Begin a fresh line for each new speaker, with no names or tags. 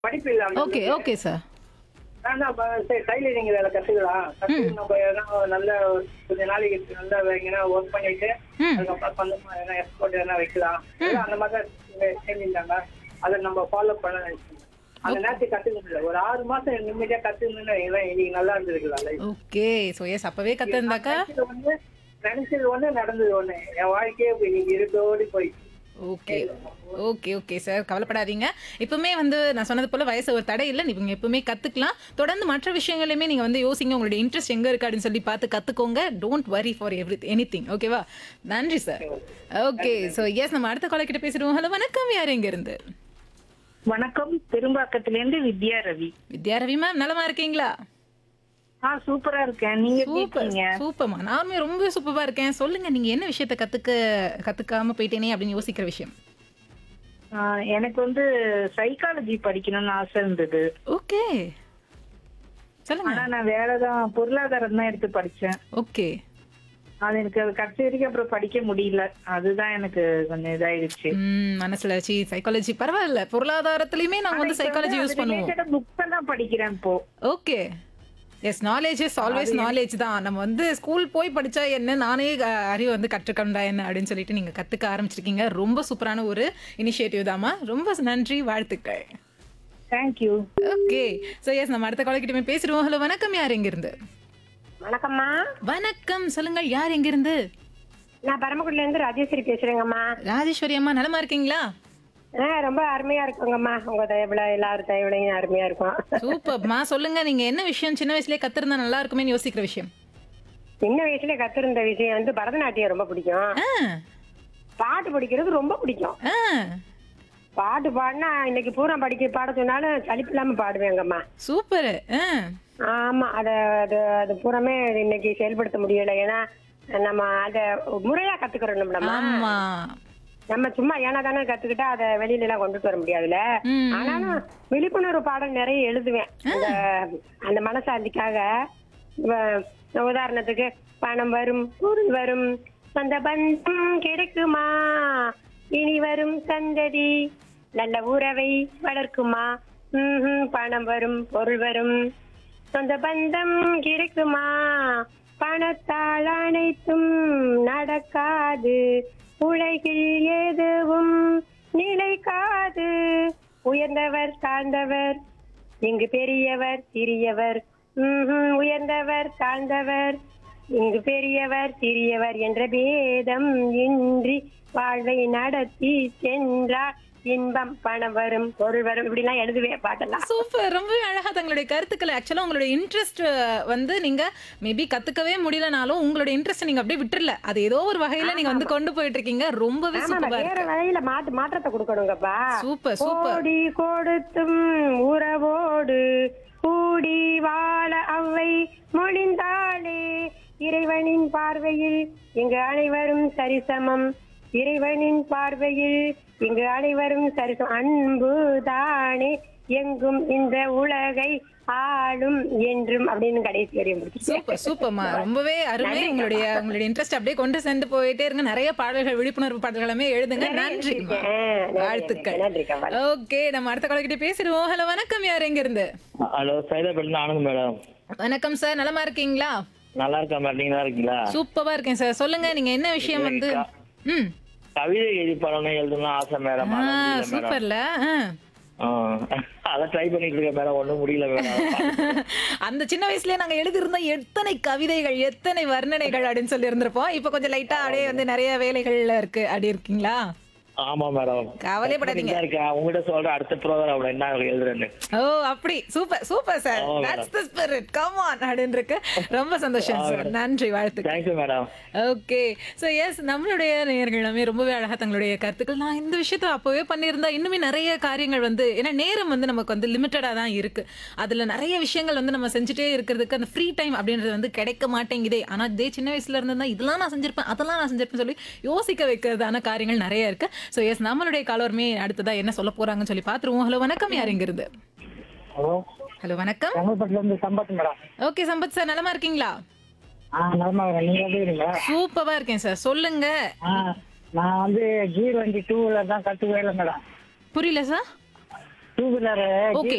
படிப்பு இல்லாம
okay okay sir
ஆனா அப்ப சரி டைலரிங் வேலை கத்துக்கலாம் கத்து நம்ம எதனா நல்ல கொஞ்ச நாளைக்கு நல்லா எங்கன்னா ஒர்க் பண்ணிட்டு
ம்.
அதுக்கப்புறம் சொந்தமா எதனா எக்ஸ்போர்ட் எதனா வைக்கலாம் எல்லாம் அந்த மாதிரி தான் செஞ்சிருந்தாங்க அதை நம்ம ஃபாலோ பண்ண நினைச்சோம் அந்த நேரத்துக்கு கத்துக்கல ஒரு ஆறு மாசம் நிம்மதியா கத்துக்கணும்னு வைங்களேன், இன்னைக்கு நல்லா இருந்திருக்கலாம் life.
ஓகே ஸோ எஸ் அப்பவே கத்திருந்தாக்கா
நினைச்சது ஒண்ணு நினைச்சது ஒண்ணு நடந்தது ஒண்ணு என் வாழ்க்கையே இப்ப இன்னைக்கு இருட்டோடி போய்
ஓகே ஓகே ஓகே சார் கவலைப்படாதீங்க இப்பவுமே வந்து நான் சொன்னது போல வயசு ஒரு தடை இல்லை நீங்க எப்பவுமே கத்துக்கலாம் தொடர்ந்து மற்ற விஷயங்களையுமே நீங்க வந்து யோசிங்க உங்களுடைய இன்ட்ரெஸ்ட் எங்க இருக்கு அப்படின்னு சொல்லி பார்த்து கத்துக்கோங்க don't worry for every any thing ஓகேவா நன்றி சார் ஓகே ஸோ எஸ் நம்ம அடுத்த காலை கிட்ட பேசிடுவோம் ஹலோ வணக்கம் யார் எங்க இருந்து
வணக்கம் பெரும்பாக்கத்திலேருந்து வித்யா ரவி
வித்யா ரவி மேம் நலமா இருக்கீங்களா
ஆ சூப்பரா இருக்கேன் நீங்க எப்படி
சூப்பர்
இருக்கீங்க
சூப்பர்மா நானுமே ரொம்ப சூப்பரா இருக்கேன் சொல்லுங்க நீங்க என்ன விஷயத்த கத்துக்க கத்துக்காம போயிட்டேனே அப்படின்னு யோசிக்கிற விஷயம்
ஆ, எனக்கு வந்து சைக்காலஜி படிக்கணும்னு ஆசை இருந்தது
ஓகே சொல்லுங்க
ஆனா நான் வேறதான் பொருளாதாரம் தான் எடுத்து படிச்சேன்
ஓகே
அது எனக்கு அது கடைசி வரைக்கும் அப்புறம் படிக்க முடியல அதுதான் எனக்கு கொஞ்சம் இதாயிடுச்சு
ம் மனசுல சி சைக்காலஜி பரவாயில்ல பொருளாதாரத்திலயுமே நாங்க வந்து சைக்காலஜி யூஸ் பண்ணுவோம்
புக்ஸ் எல்லாம் படிக்கிறேன் இப்போ
okay yes knowledge is always knowledge தான் நம்ம வந்து ஸ்கூல் போய் படிச்சா என்ன நானே அஹ், அறிவு வந்து கற்றுக்கண்டா என்ன அப்படின்னு சொல்லிட்டு நீங்க கத்துக்க ஆரம்பிச்சிருக்கீங்க ரொம்ப சூப்பரான ஒரு இனிஷியேட்டிவ் தாம்மா ரொம்ப நன்றி வாழ்த்துக்கள்
தேங்க்யூ
ஓகே ஸோ எஸ் நம்ம அடுத்த காலக்கிட்டமே பேசிடுவோம் ஹலோ வணக்கம் யார் எங்கிருந்து
வணக்கம்மா
வணக்கம் சொல்லுங்கள் யார் எங்கிருந்து
நான் பரமக்குடில இருந்து ராஜேஸ்வரி பேசுறேங்கம்மா
ராஜேஸ்வரி அம்மா நலமா இருக்கீங்களா
ஆ ரொம்ப அருமையா இருக்குங்கம்மா உங்க தயவுல எல்லாரும் தயவுலையும் அருமையா இருக்கும்
சூப்பர்மா சொல்லுங்க நீங்க என்ன விஷயம் சின்ன வயசுலயே கத்திருந்தா நல்லா இருக்குமேன்னு யோசிக்கிற விஷயம்
சின்ன வயசுல கத்திருந்த விஷயம் வந்து பரதநாட்டியம் ரொம்ப பிடிக்கும்
ஆ
பாட்டு படிக்கிறது ரொம்ப பிடிக்கும்
ஆ
பாட்டு பாடினா இன்னைக்கு பூரா படிக்க பாட சொன்னாலும் சலிப்பு இல்லாம பாடுவேங்கம்மா
சூப்பர் ஆ
ஆமா அத அது அது பூராமே இன்னைக்கு செயல்படுத்த முடியல ஏன்னா நம்ம அத முறையா கத்துக்கிறோம்
ஆமா
நம்ம சும்மா ஏனா தானே கத்துக்கிட்டா அதை வெளியில எல்லாம் கொண்டுட்டு வர முடியாதுல்ல
ம்,
ஆனாலும் விழிப்புணர்வு பாடல் நிறைய எழுதுவேன் அந்த அந்த மனசாந்திக்காக வ- உதாரணத்துக்கு பணம் வரும் பொருள் வரும் சொந்த பந்தம் கிடைக்குமா இனி வரும் சந்ததி நல்ல உறவை வளர்க்குமா ம்ஹும், பணம் வரும் பொருள் வரும் சொந்த பந்தம் கிடைக்குமா பணத்தால் அனைத்தும் நடக்காது உலகில் எதுவும் நிலைக்காது உயர்ந்தவர் தாழ்ந்தவர் இங்கு பெரியவர் சிறியவர் ம்ஹும், உயர்ந்தவர் தாழ்ந்தவர் இங்கு பெரியவர் சிறியவர் என்ற பேதம் இன்றி வாழ்வை நடத்தி சென்றார் இன்பம் பணம் வரும் பொருள் வரும் இப்படி எல்லாம் எழுதுவேன் பாட்டெல்லாம்
சூப்பர் ரொம்பவே அழகா தங்களுடைய கருத்துக்களை ஆக்சுவலா உங்களுடைய இன்ட்ரெஸ்ட் வந்து நீங்க மேபி கத்துக்கவே முடியலனாலும் உங்களுடைய இன்ட்ரெஸ்ட் நீங்க அப்படியே விட்டுறல அது ஏதோ ஒரு வகையில நீங்க வந்து கொண்டு போயிட்டு இருக்கீங்க ரொம்பவே
ஆமா
சூப்பரா
வேற
இருக்கு
வகையில மாற்று மாற்றத்தை கொடுக்கணுங்கப்பா
சூப்பர் சூப்பர்
கோடி கொடுத்தும் உறவோடு கூடி வாழ அவை மொழிந்தாளே இறைவனின் பார்வையில் இங்கு அனைவரும் சரிசமம் இறைவனின் பார்வையில் இங்கு அனைவரும் சரிசமம் அன்பு தானே எங்கும் இந்த உலகை ஆளும் என்றும் அப்படின்னு கடைசி வரையும் முடிச்சு
சூப்பர் சூப்பர்மா ரொம்பவே அருமை உங்களுடைய உங்களுடைய இன்ட்ரெஸ்ட் அப்படியே கொண்டு சென்று போயிட்டே இருங்க நிறைய பாடல்கள் விழிப்புணர்வு பாடல்கள் எல்லாமே எழுதுங்க நன்றி வாழ்த்துக்கள்
நன்றிக்கா
ஓகே நம்ம அடுத்த காலக்கிட்ட பேசிடுவோம் ஹலோ வணக்கம் யார் எங்க இருந்து
ஹலோ சைதாபேட்டில் ஆனந்த் மேடம்
வணக்கம் சார் நலமா இருக்கீங்களா
நல்லா இருக்கா மேடம் நீங்க நல்லா இருக்கீங்களா
சூப்பரா இருக்கேன் சார் சொல்லுங்க நீங்க என்ன விஷயம் வந்து ம்
கவிதை எழுதி படம் எழுதணும்னு ஆசை மேடம்
ஆ
ஆனா முடியல மேடம்
சூப்பர்ல ஆ.
ஆ. அதான் ட்ரை பண்ணிட்டு இருக்கேன் மேடம் ஒன்றும் முடியல மேடம்
அந்த சின்ன வயசுலயே நாங்க எழுதியிருந்த எத்தனை கவிதைகள் எத்தனை வர்ணனைகள் அப்படின்னு சொல்லி இருந்திருப்போம் இப்ப கொஞ்சம் லைட்டா அப்படியே வந்து நிறைய வேலைகள்ல இருக்கு அப்படி இருக்கீங்களா
ஆமா மேடம்
கவலைப்படாதீங்க
இருக்கேன் உங்ககிட்ட சொல்றேன் அடுத்த ப்ரோக்ராம் என்ன எழுதுறேன்னு
ஓ அப்படி சூப்பர் சூப்பர் சார்
ஆமா,
that's the spirit come on அப்படின்னு இருக்கு ரொம்ப சந்தோஷம் சார் நன்றி வாழ்த்துக்கள்
thank you madam
okay so yes நம்மளுடைய நேயர்கள் எல்லாமே ரொம்பவே அழகா தங்களுடைய கருத்துக்கள் நான் இந்த விஷயத்த அப்போவே பண்ணியிருந்தா இன்னுமே நிறைய காரியங்கள் வந்து ஏன்னா நேரம் வந்து நமக்கு வந்து லிமிட்டடாக தான் இருக்கு அதுல நிறைய விஷயங்கள் வந்து நம்ம செஞ்சுட்டே இருக்கிறதுக்கு அந்த ஃப்ரீ டைம் அப்படின்றது வந்து கிடைக்க மாட்டேங்குதே ஆனா இதே சின்ன வயசுல இருந்து தான் இதெல்லாம் நான் செஞ்சிருப்பேன் அதெல்லாம் நான் செஞ்சிருப்பேன் சொல்லி யோசிக்க வைக்கிறதான காரியங்கள் நிறைய இருக்கு ஸோ எஸ் நம்மளுடைய காலருமே அடுத்ததா என்ன சொல்ல போறாங்கன்னு சொல்லி பார்த்துருவோம் ஹலோ வணக்கம் யார் எங்க இருந்து
ஹலோ
ஹலோ வணக்கம்
செங்கல்பட்டுல இருந்து Sampath madam
okay Sampath sir நலமா இருக்கீங்களா
ஆ நலமா இருக்கேன் நீங்க எப்படி இருக்கீங்க
சூப்பரா இருக்கேன் சார் சொல்லுங்க
ஆ நான் வந்து கீர் வண்டி டூ வீலர் தான் கத்துக்கவே இல்லை மேடம்
புரியல சார்
டூ வீலர்
ஓகே